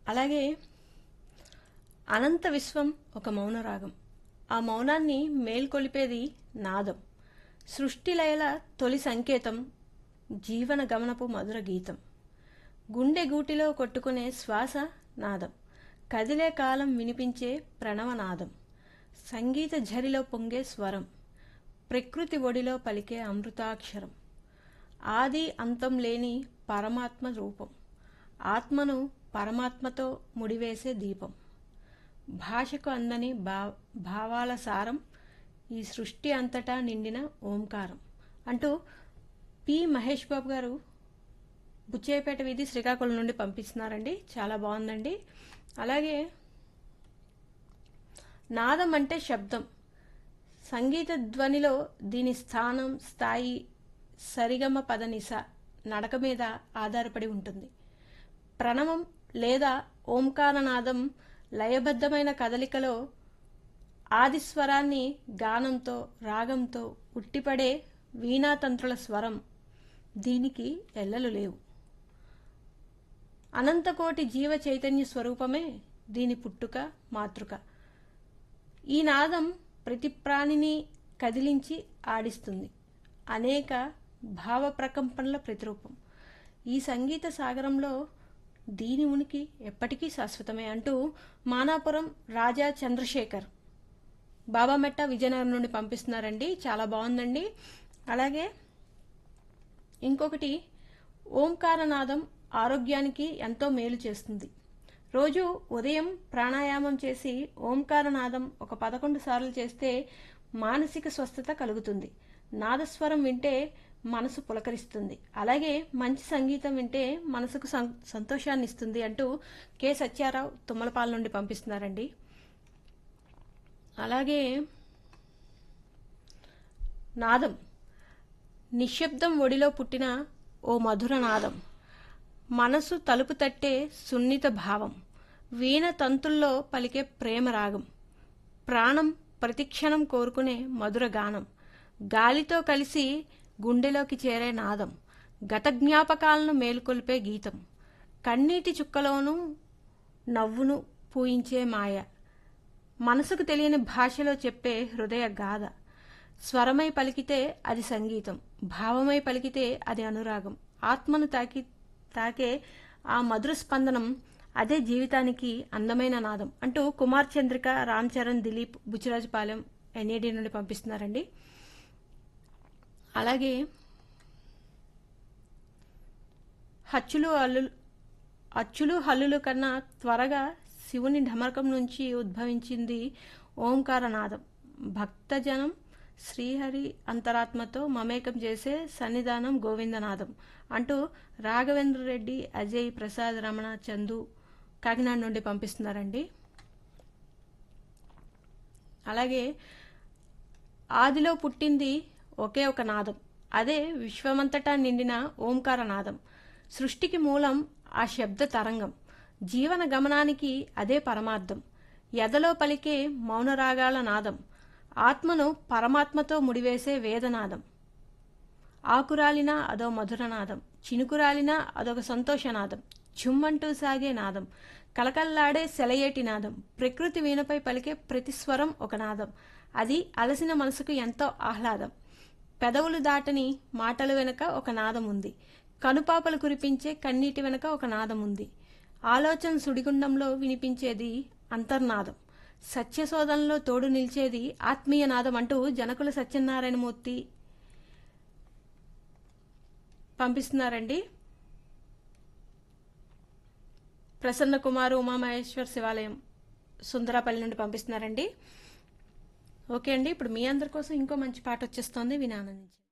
అలాగే అనంత విశ్వం ఒక మౌన రాగం ఆ మౌనాన్ని మేల్కొలిపేది నాదం సృష్టి లయల తొలి సంకేతం జీవన గమనపు మధుర గీతం గుండె గూటిలో కొట్టుకునే శ్వాస నాదం కదిలే కాలం వినిపించే ప్రణవనాదం సంగీత ఝరిలో పొంగే స్వరం ప్రకృతి ఒడిలో పలికే అమృతాక్షరం ఆది అంతం లేని పరమాత్మ రూపం ఆత్మను పరమాత్మతో ముడివేసే దీపం భాషకు అందని భా భావాల సారం ఈ సృష్టి అంతటా నిండిన ఓంకారం అంటూ పి మహేష్ బాబు గారు బుచ్చేపేట వీధి శ్రీకాకుళం నుండి పంపిస్తున్నారండి చాలా బాగుందండి అలాగే నాదం అంటే శబ్దం సంగీత ధ్వనిలో దీని స్థానం స్థాయి సరిగమ పదనిస నడక మీద ఆధారపడి ఉంటుంది ప్రణవం లేదా ఓంకారనాదం లయబద్ధమైన కదలికలో ఆదిస్వరాన్ని గానంతో రాగంతో ఉట్టిపడే వీణాతంత్రుల స్వరం దీనికి ఎల్లలు లేవు అనంతకోటి జీవ చైతన్య స్వరూపమే దీని పుట్టుక మాతృక ఈ నాదం ప్రతి ప్రాణిని కదిలించి ఆడిస్తుంది అనేక భావ ప్రకంపనల ప్రతిరూపం ఈ సంగీత సాగరంలో దీని ఉనికి ఎప్పటికీ శాశ్వతమే అంటూ మానాపురం రాజా చంద్రశేఖర్ బాబామెట్ట విజయనగరం నుండి పంపిస్తున్నారండి చాలా బాగుందండి అలాగే ఇంకొకటి ఓంకారనాదం ఆరోగ్యానికి ఎంతో మేలు చేస్తుంది రోజు ఉదయం ప్రాణాయామం చేసి ఓంకారనాదం ఒక పదకొండు సార్లు చేస్తే మానసిక స్వస్థత కలుగుతుంది నాదస్వరం వింటే మనసు పులకరిస్తుంది అలాగే మంచి సంగీతం వింటే మనసుకు సం- సంతోషాన్ని ఇస్తుంది అంటూ కె సత్యారావు తుమ్మలపాల నుండి పంపిస్తున్నారండి అలాగే నాదం నిశ్శబ్దం ఒడిలో పుట్టిన ఓ మధుర నాదం మనసు తలుపు తట్టే సున్నిత భావం వీణ తంతుల్లో పలికే ప్రేమ రాగం ప్రాణం ప్రతిక్షణం కోరుకునే మధుర గానం గాలితో కలిసి గుండెలోకి చేరే నాదం గత జ్ఞాపకాలను మేలుకొల్పే గీతం కన్నీటి చుక్కలోనూ నవ్వును పూయించే మాయ మనసుకు తెలియని భాషలో చెప్పే హృదయ గాథ స్వరమై పలికితే అది సంగీతం భావమై పలికితే అది అనురాగం ఆత్మను తాకి తాకే ఆ మధుర స్పందనం అదే జీవితానికి అందమైన నాదం అంటూ కుమార్ చంద్రిక రామ్ చరణ్ దిలీప్ బుచ్చిరాజుపాలెం ఎన్ఏడి నుండి పంపిస్తున్నారండి అలాగే హచ్చులు అల్లులు అచ్చులు హల్లులు కన్నా త్వరగా శివుని ఢమరకం నుంచి ఉద్భవించింది ఓంకారనాదం భక్తజనం శ్రీహరి అంతరాత్మతో మమేకం చేసే సన్నిధానం గోవిందనాదం అంటూ రాఘవేంద్ర రెడ్డి అజయ్ ప్రసాద్ రమణ చందు కాకినాడ నుండి పంపిస్తున్నారండి అలాగే ఆదిలో పుట్టింది ఒకే ఒక నాదం అదే విశ్వమంతటా నిండిన ఓంకార నాదం సృష్టికి మూలం ఆ శబ్ద తరంగం జీవన గమనానికి అదే పరమార్థం ఎదలో పలికే మౌనరాగాల నాదం ఆత్మను పరమాత్మతో ముడివేసే వేదనాదం ఆకురాలినా అదో మధురనాదం చినుకురాలినా అదొక సంతోషనాదం ఝుమ్మంటూ సాగే నాదం కలకల్లాడే సెలయేటి నాదం ప్రకృతి వీణపై పలికే ప్రతి స్వరం ఒక నాదం అది అలసిన మనసుకు ఎంతో ఆహ్లాదం పెదవులు దాటని మాటల వెనుక ఒక నాదం ఉంది కనుపాపలు కురిపించే కన్నీటి వెనుక ఒక నాదం ఉంది ఆలోచన సుడిగుండంలో వినిపించేది అంతర్నాదం సత్యశోధనలో తోడు నిలిచేది ఆత్మీయ నాదం అంటూ జనకుల సత్యనారాయణమూర్తి పంపిస్తున్నారండి ప్రసన్న కుమార్ ఉమామహేశ్వర్ శివాలయం సుందరాపల్లి నుండి పంపిస్తున్నారండి ఓకే అండి ఇప్పుడు మీ అందరి కోసం ఇంకో మంచి పాట వచ్చేస్తోంది విని ఆనందించండి